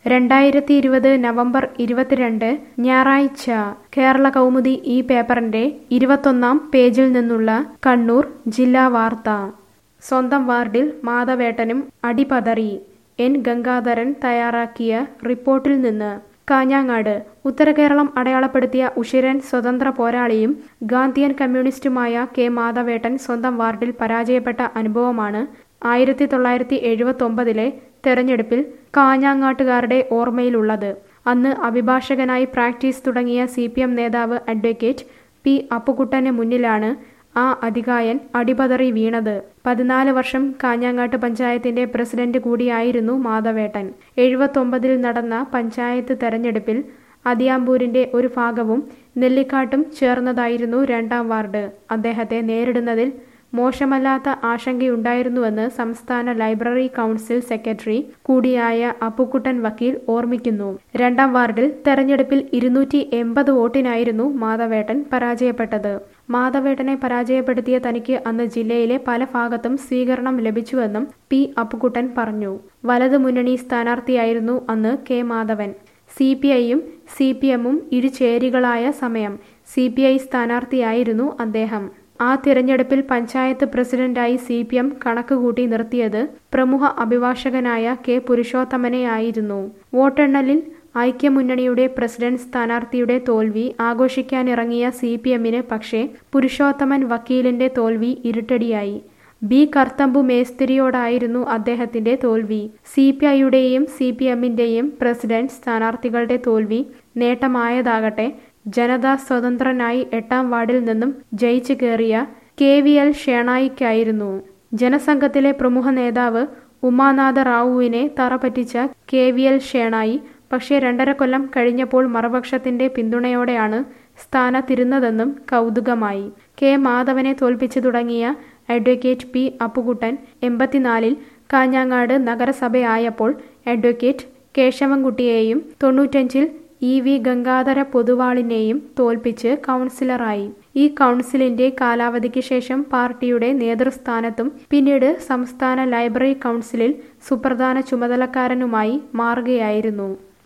രണ്ടായിരത്തി ഇരുപത് നവംബർ ഇരുപത്തിരണ്ട് ഞായറാഴ്ച കേരള കൗമുദി ഈ പേപ്പറിന്റെ ഇരുപത്തൊന്നാം പേജിൽ നിന്നുള്ള കണ്ണൂർ ജില്ലാ വാർത്ത സ്വന്തം വാർഡിൽ മാധവേട്ടനും അടിപതറി എൻ ഗംഗാധരൻ തയ്യാറാക്കിയ റിപ്പോർട്ടിൽ നിന്ന് കാഞ്ഞങ്ങാട് ഉത്തരകേരളം അടയാളപ്പെടുത്തിയ ഉഷിരൻ സ്വതന്ത്ര പോരാളിയും ഗാന്ധിയൻ കമ്മ്യൂണിസ്റ്റുമായ കെ മാധവേട്ടൻ സ്വന്തം വാർഡിൽ പരാജയപ്പെട്ട അനുഭവമാണ് ആയിരത്തി തൊള്ളായിരത്തി എഴുപത്തി ഒമ്പതിലെ തെരഞ്ഞെടുപ്പിൽ കാഞ്ഞങ്ങാട്ടുകാരുടെ ഓർമ്മയിലുള്ളത് അന്ന് അഭിഭാഷകനായി പ്രാക്ടീസ് തുടങ്ങിയ സി പി എം നേതാവ് അഡ്വക്കേറ്റ് പി അപ്പുകുട്ടന് മുന്നിലാണ് ആ അതികായൻ അടിപതറി വീണത് പതിനാല് വർഷം കാഞ്ഞങ്ങാട്ട് പഞ്ചായത്തിന്റെ പ്രസിഡന്റ് കൂടിയായിരുന്നു മാധവേട്ടൻ എഴുപത്തൊമ്പതിൽ നടന്ന പഞ്ചായത്ത് തെരഞ്ഞെടുപ്പിൽ അതിയാമ്പൂരിന്റെ ഒരു ഭാഗവും നെല്ലിക്കാട്ടും ചേർന്നതായിരുന്നു രണ്ടാം വാർഡ് അദ്ദേഹത്തെ നേരിടുന്നതിൽ മോശമല്ലാത്ത ആശങ്കയുണ്ടായിരുന്നുവെന്ന് സംസ്ഥാന ലൈബ്രറി കൗൺസിൽ സെക്രട്ടറി കൂടിയായ അപ്പുക്കുട്ടൻ വക്കീൽ ഓർമ്മിക്കുന്നു രണ്ടാം വാർഡിൽ തെരഞ്ഞെടുപ്പിൽ ഇരുന്നൂറ്റി എൺപത് വോട്ടിനായിരുന്നു മാധവേട്ടൻ പരാജയപ്പെട്ടത് മാധവേട്ടനെ പരാജയപ്പെടുത്തിയ തനിക്ക് അന്ന് ജില്ലയിലെ പല ഭാഗത്തും സ്വീകരണം ലഭിച്ചുവെന്നും പി അപ്പുക്കുട്ടൻ പറഞ്ഞു വലതു മുന്നണി സ്ഥാനാർത്ഥിയായിരുന്നു അന്ന് കെ മാധവൻ സി പി ഐയും സി പി എമ്മും ഇരുചേരികളായ സമയം സി പി ഐ സ്ഥാനാർത്ഥിയായിരുന്നു അദ്ദേഹം ആ തിരഞ്ഞെടുപ്പിൽ പഞ്ചായത്ത് പ്രസിഡന്റായി സി പി എം കണക്കുകൂട്ടി നിർത്തിയത് പ്രമുഖ അഭിഭാഷകനായ കെ പുരുഷോത്തമനെയായിരുന്നു വോട്ടെണ്ണലിൽ ഐക്യമുന്നണിയുടെ പ്രസിഡന്റ് സ്ഥാനാർത്ഥിയുടെ തോൽവി ആഘോഷിക്കാനിറങ്ങിയ സി പി എമ്മിന് പക്ഷേ പുരുഷോത്തമൻ വക്കീലിന്റെ തോൽവി ഇരുട്ടടിയായി ബി കർത്തമ്പു മേസ്തിരിയോടായിരുന്നു അദ്ദേഹത്തിന്റെ തോൽവി സി പി ഐയുടെയും സി പി എമ്മിന്റെയും പ്രസിഡന്റ് സ്ഥാനാർത്ഥികളുടെ തോൽവി നേട്ടമായതാകട്ടെ ജനതാ സ്വതന്ത്രനായി എട്ടാം വാർഡിൽ നിന്നും ജയിച്ചു കയറിയ കെ വി എൽ ഷേണായിക്കായിരുന്നു ജനസംഘത്തിലെ പ്രമുഖ നേതാവ് ഉമാനാഥ റാവുവിനെ തറപറ്റിച്ച കെ വി എൽ ഷേണായി പക്ഷേ രണ്ടര കൊല്ലം കഴിഞ്ഞപ്പോൾ മറുപക്ഷത്തിന്റെ പിന്തുണയോടെയാണ് സ്ഥാനത്തിരുന്നതെന്നും കൗതുകമായി കെ മാധവനെ തോൽപ്പിച്ചു തുടങ്ങിയ അഡ്വക്കേറ്റ് പി അപ്പുകുട്ടൻ എൺപത്തിനാലിൽ കാഞ്ഞങ്ങാട് നഗരസഭയായപ്പോൾ അഡ്വക്കേറ്റ് കേശവൻകുട്ടിയെയും തൊണ്ണൂറ്റഞ്ചിൽ ഇ വി ഗംഗാധര പൊതുവാളിനെയും തോൽപ്പിച്ച് കൗൺസിലറായി ഈ കൗൺസിലിന്റെ കാലാവധിക്ക് ശേഷം പാർട്ടിയുടെ നേതൃസ്ഥാനത്തും പിന്നീട് സംസ്ഥാന ലൈബ്രറി കൗൺസിലിൽ സുപ്രധാന ചുമതലക്കാരനുമായി മാറുകയായിരുന്നു